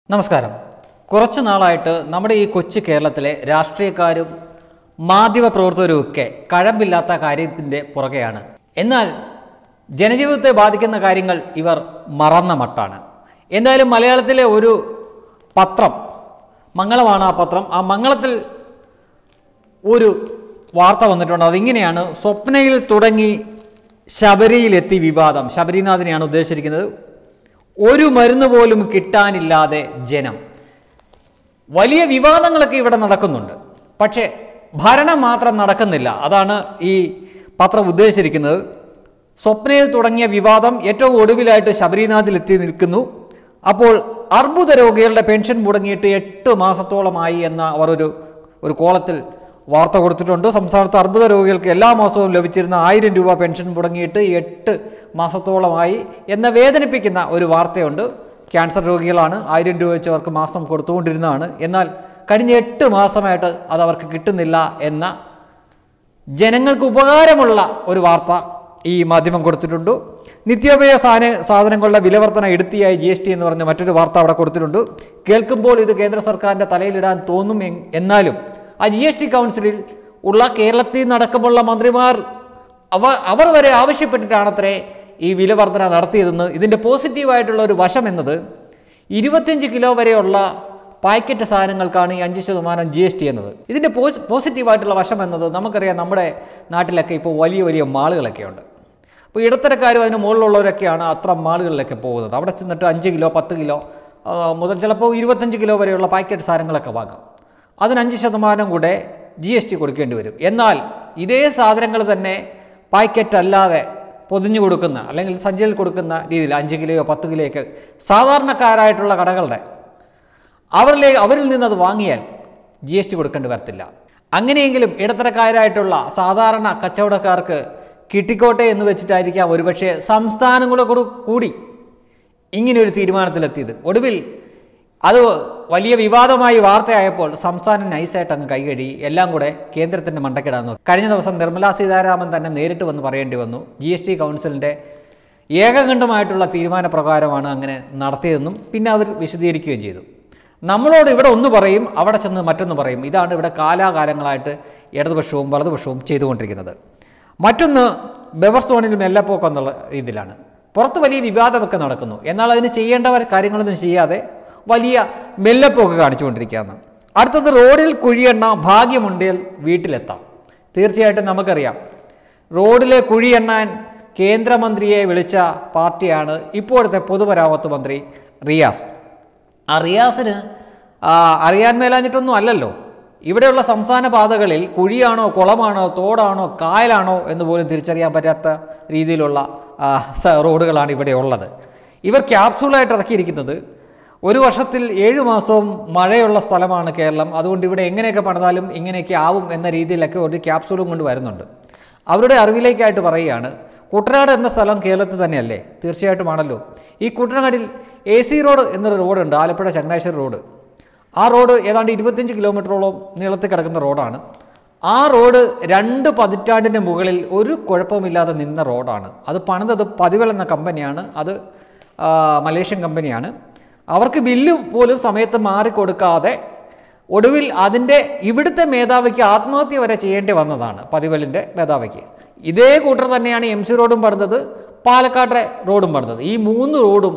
നമസ്കാരം കുറച്ച് നാളായിട്ട് നമ്മുടെ ഈ കൊച്ചു കേരളത്തിലെ രാഷ്ട്രീയക്കാരും മാധ്യമപ്രവർത്തകരും ഒക്കെ കഴമ്പില്ലാത്ത കാര്യത്തിൻ്റെ പുറകെയാണ് എന്നാൽ ജനജീവിതത്തെ ബാധിക്കുന്ന കാര്യങ്ങൾ ഇവർ മറന്ന മട്ടാണ് എന്തായാലും മലയാളത്തിലെ ഒരു പത്രം മംഗളമാണ് ആ പത്രം ആ മംഗളത്തിൽ ഒരു വാർത്ത വന്നിട്ടുണ്ട് അതിങ്ങനെയാണ് സ്വപ്നയിൽ തുടങ്ങി ശബരിയിലെത്തി വിവാദം ശബരിനാഥിനെയാണ് ഉദ്ദേശിച്ചിരിക്കുന്നത് ഒരു മരുന്ന് പോലും കിട്ടാനില്ലാതെ ജനം വലിയ വിവാദങ്ങളൊക്കെ ഇവിടെ നടക്കുന്നുണ്ട് പക്ഷേ ഭരണം മാത്രം നടക്കുന്നില്ല അതാണ് ഈ പത്രം ഉദ്ദേശിച്ചിരിക്കുന്നത് സ്വപ്നയിൽ തുടങ്ങിയ വിവാദം ഏറ്റവും ഒടുവിലായിട്ട് ശബരിനാഥിൽ എത്തി നിൽക്കുന്നു അപ്പോൾ അർബുദ രോഗികളുടെ പെൻഷൻ മുടങ്ങിയിട്ട് എട്ട് മാസത്തോളമായി എന്ന അവർ ഒരു ഒരു കോളത്തിൽ വാർത്ത കൊടുത്തിട്ടുണ്ട് സംസ്ഥാനത്ത് അർബുദ രോഗികൾക്ക് എല്ലാ മാസവും ലഭിച്ചിരുന്ന ആയിരം രൂപ പെൻഷൻ മുടങ്ങിയിട്ട് എട്ട് മാസത്തോളമായി എന്ന വേദനിപ്പിക്കുന്ന ഒരു വാർത്തയുണ്ട് ക്യാൻസർ രോഗികളാണ് ആയിരം രൂപ വെച്ച് അവർക്ക് മാസം കൊടുത്തുകൊണ്ടിരുന്നതാണ് എന്നാൽ കഴിഞ്ഞ എട്ട് മാസമായിട്ട് അത് അവർക്ക് കിട്ടുന്നില്ല എന്ന ജനങ്ങൾക്ക് ഉപകാരമുള്ള ഒരു വാർത്ത ഈ മാധ്യമം കൊടുത്തിട്ടുണ്ട് നിത്യോപയോഗ സാധന സാധനങ്ങളുടെ വിലവർധന എടുത്തിയായി ജി എസ് ടി എന്ന് പറഞ്ഞ മറ്റൊരു വാർത്ത അവിടെ കൊടുത്തിട്ടുണ്ട് കേൾക്കുമ്പോൾ ഇത് കേന്ദ്ര സർക്കാരിൻ്റെ തലയിലിടാൻ തോന്നും എ- എന്നാലും ആ ജി എസ് ടി കൗൺസിലിൽ ഉള്ള കേരളത്തിൽ നടക്കമുള്ള മന്ത്രിമാർ അവ അവർ വരെ ആവശ്യപ്പെട്ടിട്ടാണത്രേ ഈ വിലവർധന നടത്തിയതെന്ന് ഇതിൻ്റെ പോസിറ്റീവായിട്ടുള്ള ഒരു വശം എന്നത് ഇരുപത്തിയഞ്ച് കിലോ വരെയുള്ള പാക്കറ്റ് സാധനങ്ങൾക്കാണ് ഈ അഞ്ച് ശതമാനം ജി എസ് ടി എന്നത് ഇതിൻ്റെ പോസ് പോസിറ്റീവായിട്ടുള്ള വശം എന്നത് നമുക്കറിയാം നമ്മുടെ നാട്ടിലൊക്കെ ഇപ്പോൾ വലിയ വലിയ മാളുകളൊക്കെ ഉണ്ട് അപ്പോൾ ഇടത്തരക്കാരും അതിന് മുകളിലുള്ളവരൊക്കെയാണ് അത്ര മാളുകളിലൊക്കെ പോകുന്നത് അവിടെ ചെന്നിട്ട് അഞ്ച് കിലോ പത്ത് കിലോ ആ, മുതൽ ചിലപ്പോൾ ഇരുപത്തഞ്ച് കിലോ വരെയുള്ള പാക്കറ്റ് സാധനങ്ങളൊക്കെ വാങ്ങാം അതിന് അഞ്ച് ശതമാനം കൂടെ ജി എസ് ടി കൊടുക്കേണ്ടി വരും എന്നാൽ ഇതേ സാധനങ്ങൾ തന്നെ പാക്കറ്റ് അല്ലാതെ പൊതിഞ്ഞു കൊടുക്കുന്ന അല്ലെങ്കിൽ സഞ്ചിയിൽ കൊടുക്കുന്ന രീതിയിൽ അഞ്ച് കിലോയോ പത്ത് കിലോയൊക്കെ സാധാരണക്കാരായിട്ടുള്ള കടകളുടെ അവരിലെ അവരിൽ നിന്ന് അത് വാങ്ങിയാൽ ജി എസ് ടി കൊടുക്കേണ്ടി വരത്തില്ല അങ്ങനെയെങ്കിലും ഇടത്തരക്കാരായിട്ടുള്ള സാധാരണ കച്ചവടക്കാർക്ക് കിട്ടിക്കോട്ടെ എന്ന് വെച്ചിട്ടായിരിക്കാം ഒരുപക്ഷെ സംസ്ഥാനങ്ങളെ കൂടി കൂടി ഇങ്ങനെ ഒരു തീരുമാനത്തിലെത്തിയത് ഒടുവിൽ അത് വലിയ വിവാദമായി വാർത്തയായപ്പോൾ സംസ്ഥാനം നൈസായിട്ട് അങ്ങ് കൈകഴുകി എല്ലാം കൂടെ കേന്ദ്രത്തിൻ്റെ മണ്ടക്കിടാൻ നോക്കി കഴിഞ്ഞ ദിവസം നിർമ്മലാ സീതാരാമൻ തന്നെ നേരിട്ട് വന്ന് പറയേണ്ടി വന്നു ജി എസ് ടി കൗൺസിലിൻ്റെ ഏകകണ്ഠമായിട്ടുള്ള തീരുമാനപ്രകാരമാണ് അങ്ങനെ നടത്തിയതെന്നും പിന്നെ അവർ വിശദീകരിക്കുകയും ചെയ്തു നമ്മളോട് ഇവിടെ ഒന്ന് പറയും അവിടെ ചെന്ന് മറ്റൊന്ന് പറയും ഇതാണ് ഇവിടെ കാലാകാലങ്ങളായിട്ട് ഇടതുപക്ഷവും വലതുപക്ഷവും ചെയ്തുകൊണ്ടിരിക്കുന്നത് മറ്റൊന്ന് ബെവർ സോണിൽ മെല്ലപ്പോക്കം എന്നുള്ള രീതിയിലാണ് പുറത്ത് വലിയ വിവാദമൊക്കെ നടക്കുന്നു എന്നാൽ അതിന് ചെയ്യേണ്ടവർ കാര്യങ്ങളൊന്നും ചെയ്യാതെ വലിയ മെല്ലപ്പോക്ക് കാണിച്ചുകൊണ്ടിരിക്കുകയാണ് അടുത്തത് റോഡിൽ കുഴിയെണ്ണ ഭാഗ്യമുണ്ടെങ്കിൽ വീട്ടിലെത്താം തീർച്ചയായിട്ടും നമുക്കറിയാം റോഡിലെ കുഴി എണ്ണാൻ കേന്ദ്രമന്ത്രിയെ വിളിച്ച പാർട്ടിയാണ് ഇപ്പോഴത്തെ പൊതുമരാമത്ത് മന്ത്രി റിയാസ് ആ റിയാസിന് ആ, അറിയാൻ മേലാഞ്ഞിട്ടൊന്നും അല്ലല്ലോ ഇവിടെയുള്ള സംസ്ഥാന പാതകളിൽ കുഴിയാണോ കുളമാണോ തോടാണോ കായലാണോ എന്ന് പോലും തിരിച്ചറിയാൻ പറ്റാത്ത രീതിയിലുള്ള ആ, സ- റോഡുകളാണ് ഇവിടെ ഉള്ളത് ഇവർ ക്യാപ്സൂളായിട്ട് ഇറക്കിയിരിക്കുന്നത് ഒരു വർഷത്തിൽ ഏഴ് മാസവും മഴയുള്ള സ്ഥലമാണ് കേരളം അതുകൊണ്ട് ഇവിടെ എങ്ങനെയൊക്കെ പണിതാലും ഇങ്ങനെയൊക്കെ ആവും എന്ന രീതിയിലൊക്കെ ഒരു ക്യാപ്സൂളും കൊണ്ട് വരുന്നുണ്ട് അവരുടെ അറിവിലേക്കായിട്ട് പറയുകയാണ് കുട്ടനാട് എന്ന സ്ഥലം കേരളത്തിൽ തന്നെയല്ലേ തീർച്ചയായിട്ടുമാണല്ലോ ഈ കുട്ടനാടിൽ എ സി റോഡ് എന്നൊരു റോഡുണ്ട് ആലപ്പുഴ ചങ്ങനാശ്ശേരി റോഡ് ആ റോഡ് ഏതാണ്ട് ഇരുപത്തിയഞ്ച് കിലോമീറ്ററോളം നീളത്തിൽ കിടക്കുന്ന റോഡാണ് ആ റോഡ് രണ്ട് പതിറ്റാണ്ടിൻ്റെ മുകളിൽ ഒരു കുഴപ്പമില്ലാതെ നിന്ന റോഡാണ് അത് പണിതത് പതിവൽ എന്ന കമ്പനിയാണ് അത് ആ, മലേഷ്യൻ കമ്പനിയാണ് അവർക്ക് ബില്ല് പോലും സമയത്ത് മാറിക്കൊടുക്കാതെ ഒടുവിൽ അതിൻ്റെ ഇവിടുത്തെ മേധാവിക്ക് ആത്മഹത്യ വരെ ചെയ്യേണ്ടി വന്നതാണ് പതിവലിൻ്റെ മേധാവിക്ക് ഇതേ കൂട്ടർ തന്നെയാണ് എം സി റോഡും പണിതത് പാലക്കാട്ടെ റോഡും പണിതത് ഈ മൂന്ന് റോഡും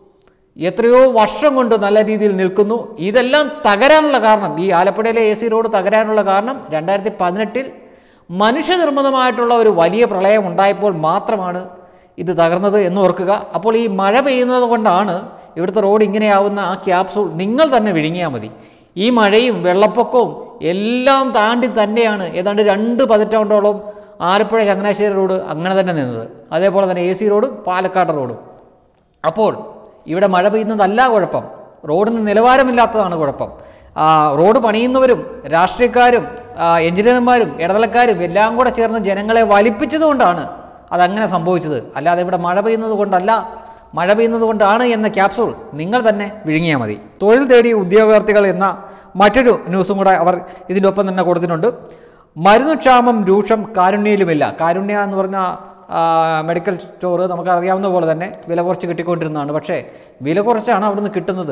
എത്രയോ വർഷം കൊണ്ട് നല്ല രീതിയിൽ നിൽക്കുന്നു ഇതെല്ലാം തകരാനുള്ള കാരണം ഈ ആലപ്പുഴയിലെ എ സി റോഡ് തകരാനുള്ള കാരണം രണ്ടായിരത്തി പതിനെട്ടിൽ മനുഷ്യനിർമ്മിതമായിട്ടുള്ള ഒരു വലിയ പ്രളയം ഉണ്ടായപ്പോൾ മാത്രമാണ് ഇത് തകർന്നത് എന്ന് ഓർക്കുക അപ്പോൾ ഈ മഴ പെയ്യുന്നത് കൊണ്ടാണ് ഇവിടുത്തെ റോഡ് ഇങ്ങനെയാവുന്ന ആ ക്യാപ്സൂൾ നിങ്ങൾ തന്നെ വിഴുങ്ങിയാൽ മതി ഈ മഴയും വെള്ളപ്പൊക്കവും എല്ലാം താണ്ടി തന്നെയാണ് ഏതാണ്ട് രണ്ട് പതിറ്റാണ്ടോളം ആലപ്പുഴ ചങ്ങനാശ്ശേരി റോഡ് അങ്ങനെ തന്നെ നിന്നത് അതേപോലെ തന്നെ എ സി റോഡും പാലക്കാട് റോഡും അപ്പോൾ ഇവിടെ മഴ പെയ്യുന്നതല്ല കുഴപ്പം റോഡിന് നിലവാരമില്ലാത്തതാണ് കുഴപ്പം ആ, റോഡ് പണിയുന്നവരും രാഷ്ട്രീയക്കാരും ആ, എഞ്ചിനീയർമാരും ഇടനിലക്കാരും എല്ലാം കൂടെ ചേർന്ന് ജനങ്ങളെ വലിപ്പിച്ചതുകൊണ്ടാണ് അതങ്ങനെ സംഭവിച്ചത് അല്ലാതെ ഇവിടെ മഴ പെയ്യുന്നത് കൊണ്ടല്ല മഴ പെയ്യുന്നത് കൊണ്ടാണ് എന്ന ക്യാപ്സൂൾ നിങ്ങൾ തന്നെ വിഴുങ്ങിയാൽ മതി തൊഴിൽ തേടിയ ഉദ്യോഗാർത്ഥികൾ എന്ന മറ്റൊരു ന്യൂസും കൂടെ അവർ ഇതിൻ്റെ ഒപ്പം തന്നെ കൊടുത്തിട്ടുണ്ട് മരുന്ന് ക്ഷാമം രൂക്ഷം കാരുണ്യയിലുമില്ല കാരുണ്യ എന്ന് പറഞ്ഞ ആ, മെഡിക്കൽ സ്റ്റോർ നമുക്ക് അറിയാവുന്ന പോലെ തന്നെ വില കുറച്ച് കിട്ടിക്കൊണ്ടിരുന്നതാണ് പക്ഷേ വില കുറച്ചാണ് അവിടുന്ന് കിട്ടുന്നത്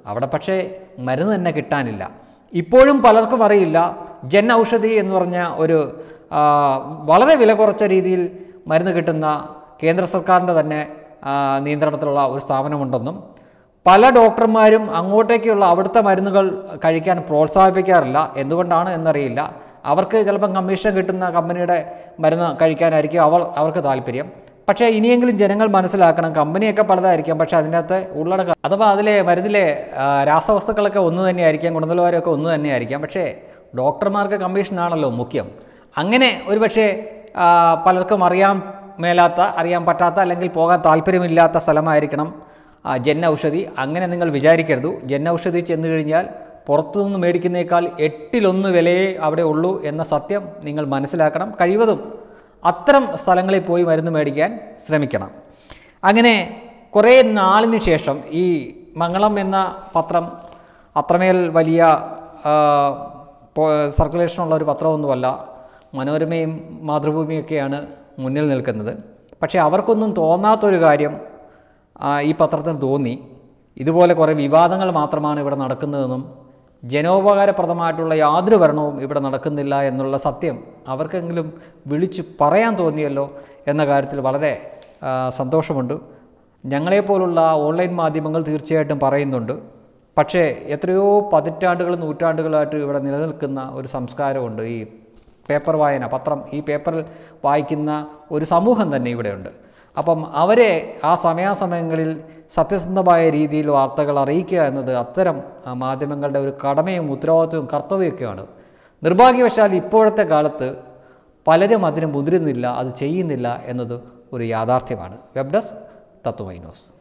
അവിടെ പക്ഷേ മരുന്ന് തന്നെ കിട്ടാനില്ല ഇപ്പോഴും പലർക്കും അറിയില്ല ജൻ ഔഷധി എന്ന് പറഞ്ഞ ഒരു ആ, വളരെ വില കുറച്ച രീതിയിൽ മരുന്ന് കിട്ടുന്ന കേന്ദ്ര സർക്കാരിൻ്റെ തന്നെ ആ, നിയന്ത്രണത്തിലുള്ള ഒരു സ്ഥാപനമുണ്ടെന്നും പല ഡോക്ടർമാരും അങ്ങോട്ടേക്കുള്ള അവിടുത്തെ മരുന്നുകൾ കഴിക്കാൻ പ്രോത്സാഹിപ്പിക്കാറില്ല എന്തുകൊണ്ടാണ് എന്നറിയില്ല അവർക്ക് ചിലപ്പം കമ്മീഷൻ കിട്ടുന്ന കമ്പനിയുടെ മരുന്ന് കഴിക്കാനായിരിക്കും അവർ അവർക്ക് താല്പര്യം പക്ഷേ ഇനിയെങ്കിലും ജനങ്ങൾ മനസ്സിലാക്കണം കമ്പനിയൊക്കെ പലതായിരിക്കാം പക്ഷേ അതിനകത്ത് ഉള്ളടക്കം അഥവാ അതിലെ മരുന്നിലെ ആ, രാസവസ്തുക്കളൊക്കെ ഒന്ന് തന്നെയായിരിക്കാം ഗുണനിലവാരമൊക്കെ ഒന്ന് തന്നെയായിരിക്കാം പക്ഷേ ഡോക്ടർമാർക്ക് കമ്മീഷനാണല്ലോ മുഖ്യം അങ്ങനെ ഒരുപക്ഷെ ആ, പലർക്കും അറിയാൻ മേലാത്ത അറിയാൻ പറ്റാത്ത അല്ലെങ്കിൽ പോകാൻ താല്പര്യമില്ലാത്ത സ്ഥലമായിരിക്കണം ആ, ജൻ ഔഷധി അങ്ങനെ നിങ്ങൾ വിചാരിക്കരുത് ജൻ ഔഷധി ചെന്ന് കഴിഞ്ഞാൽ പുറത്തുനിന്ന് മേടിക്കുന്നേക്കാൾ എട്ടിലൊന്ന് വിലയേ അവിടെ ഉള്ളൂ എന്ന സത്യം നിങ്ങൾ മനസ്സിലാക്കണം കഴിവതും അത്തരം സ്ഥലങ്ങളിൽ പോയി മരുന്ന് മേടിക്കാൻ ശ്രമിക്കണം അങ്ങനെ കുറേ നാളിന് ശേഷം ഈ മംഗളം എന്ന പത്രം അത്രമേൽ വലിയ ആ, പോ- സർക്കുലേഷനുള്ള ഒരു പത്രമൊന്നുമല്ല മനോരമയും മാതൃഭൂമിയൊക്കെയാണ് മുന്നിൽ നിൽക്കുന്നത് പക്ഷേ അവർക്കൊന്നും തോന്നാത്തൊരു കാര്യം ആ, ഈ പത്രത്തിന് തോന്നി ഇതുപോലെ കുറേ വിവാദങ്ങൾ മാത്രമാണ് ഇവിടെ നടക്കുന്നതെന്നും ജനോപകാരപ്രദമായിട്ടുള്ള യാതൊരു ഭരണവും ഇവിടെ നടക്കുന്നില്ല എന്നുള്ള സത്യം അവർക്കെങ്കിലും വിളിച്ചു പറയാൻ തോന്നിയല്ലോ എന്ന കാര്യത്തിൽ വളരെ ആ, സന്തോഷമുണ്ട് ഞങ്ങളെപ്പോലുള്ള ഓൺലൈൻ മാധ്യമങ്ങൾ തീർച്ചയായിട്ടും പറയുന്നുണ്ട് പക്ഷേ എത്രയോ പതിറ്റാണ്ടുകൾ നൂറ്റാണ്ടുകളായിട്ട് ഇവിടെ നിലനിൽക്കുന്ന ഒരു സംസ്കാരമുണ്ട് ഈ പേപ്പർ വായന പത്രം ഈ പേപ്പറിൽ വായിക്കുന്ന ഒരു സമൂഹം തന്നെ ഇവിടെയുണ്ട് അപ്പം അവരെ ആ സമയാസമയങ്ങളിൽ സത്യസന്ധമായ രീതിയിൽ വാർത്തകൾ അറിയിക്കുക എന്നത് അത്തരം ആ, മാധ്യമങ്ങളുടെ ഒരു കടമയും ഉത്തരവാദിത്വവും കർത്തവ്യമൊക്കെയാണ് നിർഭാഗ്യവശാൽ ഇപ്പോഴത്തെ കാലത്ത് പലരും അതിന് മുതിരുന്നില്ല അത് ചെയ്യുന്നില്ല എന്നത് ഒരു യാഥാർത്ഥ്യമാണ് വെബ് ഡെസ്ക് തത്വമൈ ന്യൂസ്